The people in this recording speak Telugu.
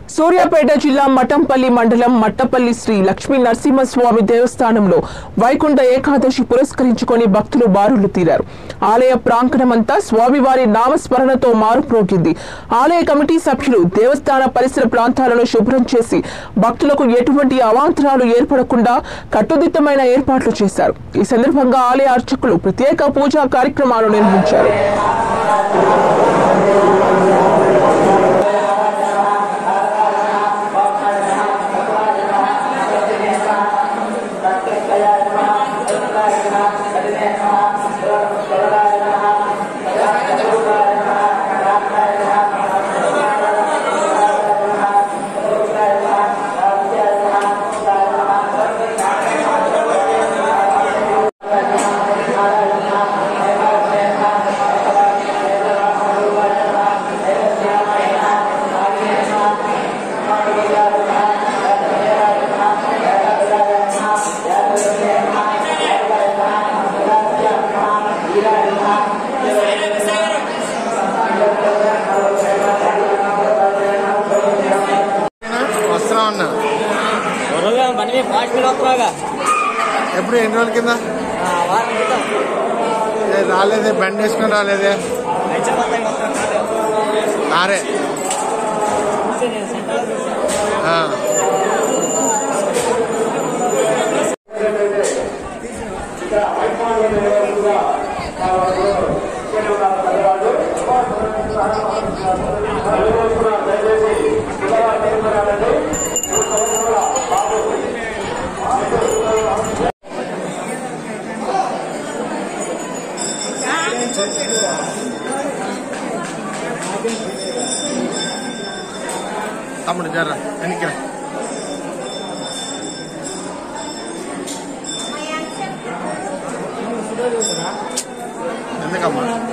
సూర్యాపేట జిల్లా మఠంపల్లి మండలం మట్టపల్లి శ్రీ లక్ష్మీ నరసింహస్వామి దేవస్థానంలో వైకుంఠ ఏకాదశి పురస్కరించుకొని భక్తులు బారులు తీరారు ఆలయ ప్రాంగణమంతా స్వామివారి నామస్మరణతో మారుప్రోగింది ఆలయ కమిటీ సభ్యులు దేవస్థాన పరిసర ప్రాంతాలను శుభ్రం చేసి భక్తులకు ఎటువంటి అవాంతరాలు ఏర్పడకుండా కట్టుదిట్టమైన ఏర్పాట్లు చేశారు ఈ సందర్భంగా ఆలయ అర్చకులు ప్రత్యేక పూజా కార్యక్రమాలు నిర్వహించారు వస్తున్నా ఉన్నా వరుగా బండి మీద ఫాస్ట్ మీద వస్తున్నావుగా ఎప్పుడు ఎన్ని రోజుల కింద ఆ, వారం క్రితం ఏ, రాలేదే బండి వేసుకొని రాలేదే హైదరాబాద్ దగ్గర వస్తున్నాను. కారే చూసి నేను సెంటర్లో చూశాను. ఆ. తమ్ముడు జర్రా వెనక్కి రా. ఎందుకమ్మా